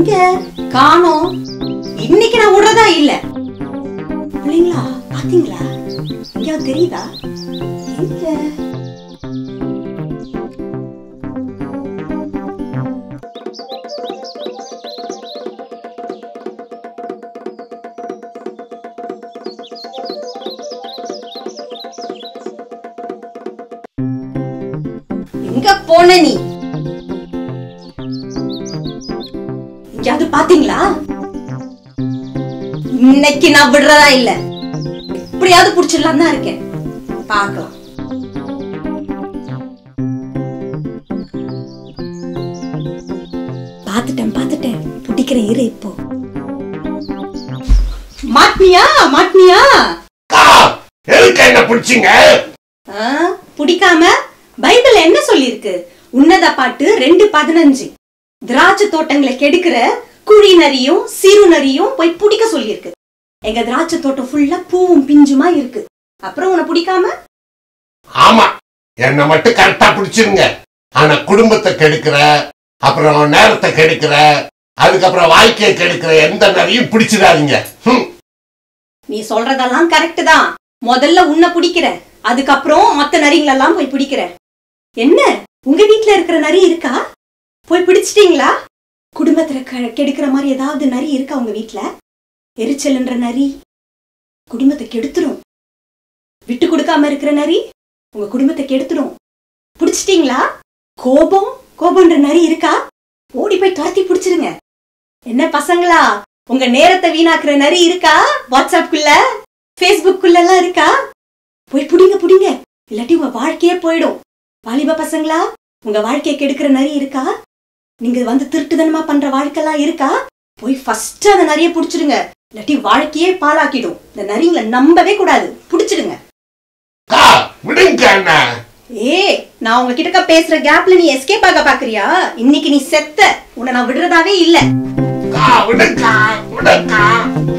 எங்க காணோம் இன்னைக்கு நான் விடுறதா இல்ல பிள்ளைங்களா பாத்தீங்களா எங்கேயாவது தெரியுதா எங்க எங்க போன நீ எங்கேயாவது பாத்தீங்களா இன்னைக்கு நான் விடுறதா இல்ல எப்படியாவது புடிச்சிடலாம் தான் இருக்கேன் பார்க்கலாம் பாத்துட்டேன் பாத்துட்டேன் பிடிக்கிறேன் இரு இப்போ மாட்னியா மாட்னியா அக்கா எதுக்கு என்ன பிடிச்சிங்க ஆ, பிடிக்காம பைபிள் என்ன சொல்லிருக்கு உன்னத பாட்டு ரெண்டு பதினஞ்சு திராட்சை தோட்டங்களை கெடுக்கிற குழி நரியும் சிறு நரியும் போய் பிடிக்க சொல்லியிருக்கு எங்க திராட்சை தோட்டம் ஃபுல்லா பூவும் பிஞ்சுமா இருக்கு அப்புறம் உன்னை பிடிக்காம ஆமா என்ன மட்டும் கரெக்டா பிடிச்சிருங்க ஆனா குடும்பத்தை கெடுக்கிற அப்புறம் நேரத்தை கெடுக்கிற அதுக்கப்புறம் வாழ்க்கையை கெடுக்கிற எந்த நரையும் பிடிச்சிடாதீங்க ஹம். நீ சொல்றதெல்லாம் கரெக்ட் தான் முதல்ல உன்னை பிடிக்கிற அதுக்கப்புறம் மத்த நரிங்களெல்லாம் போய் பிடிக்கிற என்ன உங்க வீட்ல இருக்கிற நரி இருக்கா போய் பிடிச்சிட்டீங்களா குடும்பத்துல க- கெடுக்கிற மாதிரி ஏதாவது நரி இருக்கா உங்க வீட்ல எரிச்சல்ன்ற நரி குடும்பத்தை கெடுத்துரும் விட்டு கொடுக்காம இருக்கிற நரி உங்க குடும்பத்தை கெடுத்துரும் பிடிச்சிட்டீங்களா கோபம் கோபம்ன்ற நரி இருக்கா ஓடி போய் துரத்தி பிடிச்சிருங்க என்ன பசங்களா உங்க நேரத்தை வீணாக்குற நரி இருக்கா வாட்ஸ்அப்குள்ள ஃபேஸ்புக்குள்ள எல்லாம் இருக்கா போய் புடிங்க புடிங்க இல்லாட்டி உங்க வாழ்க்கையே போயிடும் வாலிப பசங்களா உங்க வாழ்க்கையை கெடுக்கிற நரி இருக்கா நீங்க வந்து திருட்டுத்தனமா பண்ற வாழ்க்கைலாம் இருக்கா போய் ஃபர்ஸ்ட் அந்த நரியை புடிச்சிடுங்க இல்லாட்டி வாழ்க்கையே பாழாக்கிடும் இந்த நரிங்களை நம்பவே கூடாது புடிச்சிடுங்க அக்கா விடுங்க என்ன ஏ நான் உங்ககிட்ட பேசுற கேப்ல நீ எஸ்கேப் ஆக பாக்குறியா இன்னைக்கு நீ செத்த உன்னை நான் விடுறதாவே இல்ல அக்கா விடுங்கக்கா விடுங்கக்கா